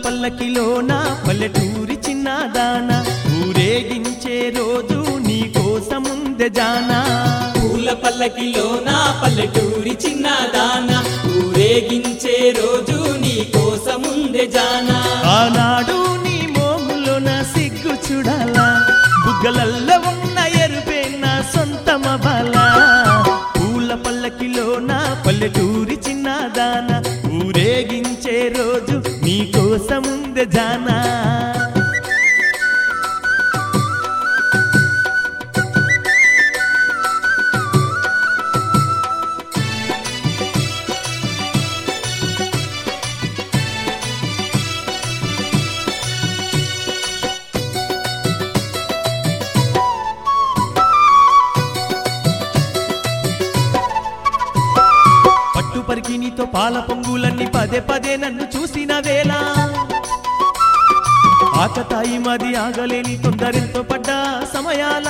పల్లకిలోన పల్లెటూరి చిన్నదాన ఊరేగించే రోజు నీ కోసముందె జానా పూల పల్లకిలోన పల్లెటూరి చిన్నదాన ఊరేగించే రోజు నీ కోసముందే జానా ఆనాడు నీ మోములోన సిగ్గు చూడాలా బుగ్గలల్లో ఉన్న ఎరుపే నా సొంతమ బల పూల పల్లకిలోన పల్లెటూరి చిన్నదాన ఊరేగించే రోజు నీ కోసముందె జానా పట్టు పరికి నీతో పాల పొంగులన్నీ పదే పదే నన్ను చూసిన వేళ ఆకతాయి మది ఆగలేని తొందరెంతో పడ్డ సమయాల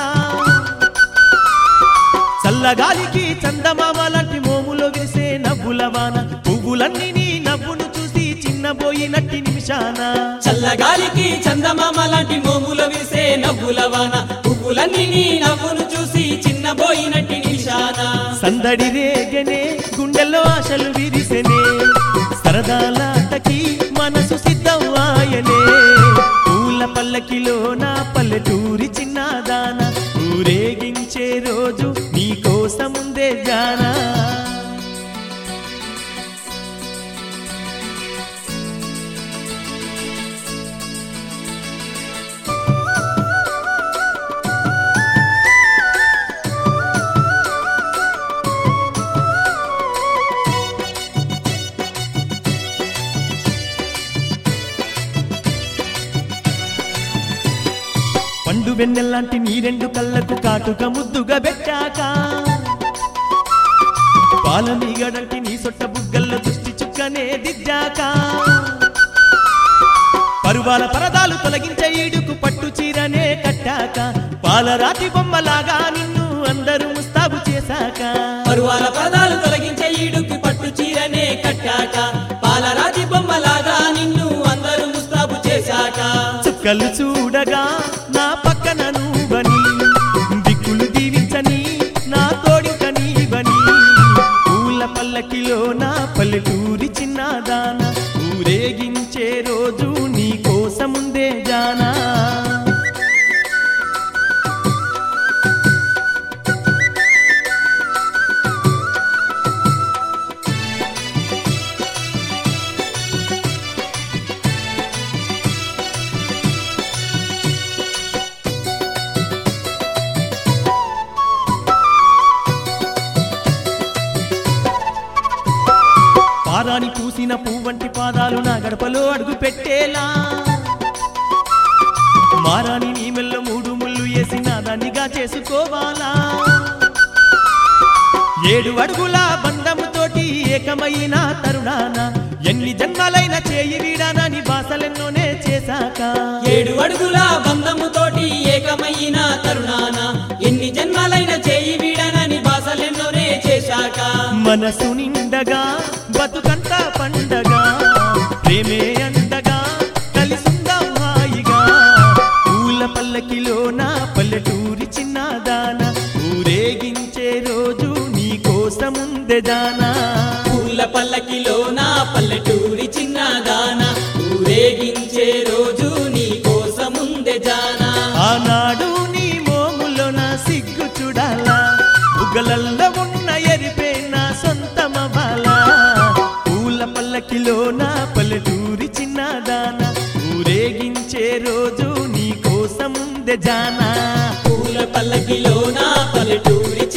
చల్లగాలికి చందమామ లాంటి మోములో వేసే నవ్వుల వాన పువ్వులన్నీ నీ నవ్వును చూసి చిన్నబోయినట్టి నిమిషాన చల్లగాలికి చందమామ లాంటి మోముల విసే నవ్వుల వాన పువ్వులన్నీ నీ నవ్వును చూసి చిన్నబోయినట్టి నిషాన సందడి రేగనే గుండెల్లో ఆశలు విరిసెనే సరదాలాటకి మనసు సిద్ధం ఆయనే పూల పల్లకిలోన పల్లెటూరి చిన్నదాన ఊరేగించే రోజు నీ కోసముందే జానా పండు వెన్నెల్లాంటి నీ రెండు కళ్ళకు కాటుక ముద్దుగా పెట్టాక పాల మీగడంటి నీ సొట్ట బుగ్గల్లో దృష్టి చుక్కనే దిద్దాక పరువాల పరదాలు తొలగించే ఈడుకు పట్టు చీరనే కట్టాక పాలరాతి బొమ్మలాగా నిన్ను అందరూ ముస్తాబు చేశాక పరువాల పదాలు తొలగించే ఈడుకి పట్టు చీరనే కట్టాక పాలరాతి బొమ్మలాగా నిన్ను అందరూ ముస్తాబు చేశాక చుక్కలు చూడగా నా పక్కన నువ్వని దిక్కులు దీవించని నా తోడిక నీవని పూల పల్లకిలో నా పల్లెటూరి చిన్నదాన ఊరేగించే రోజు నీ కోసముందే జానా పారాని పూసిన పువ్వంటి పాదాలు నా గడపలో అడుగు పెట్టేలా మారాని నీ మెల్ల మూడు ముళ్ళు వేసి నా దాన్నిగా చేసుకోవాలా ఏడు అడుగుల బంధముతోటి ఏకమైన తరుణాన ఎన్ని జన్మలైన చేయి వీడానని బాసలెన్నోనే చేశాక ఏడు అడుగుల బంధముతోటి ఏకమైన తరుణాన ఎన్ని జన్మాలైన చేయి వీడనని బాసలెన్నోనే చేశాక మనసు నిండగా బతుకంతా పండగా ప్రేమే అండగా కలిసుందాం హాయిగా పూల పల్లకిలో నా పల్లెటూరి చిన్నదాన ఊరేగించే రోజు నీ కోసముందే జానా పూల పల్లకిలో నా పల్లెటూరి చిన్నదాన ఊరేగించే రోజు నీ కోసముందే జానా ఆనాడు నీ మోములో నా సిగ్గు చూడాలా బుగ్గలల్లో ఉన్న ఎరిపే నా సొంతమ బాల పూల పల్లకిలో నా పల్లెటూరి చిన్నదాన ఊరేగించే రోజు నీ కోసముందే జానా పూల పల్లకిలో నా పల్లెటూరి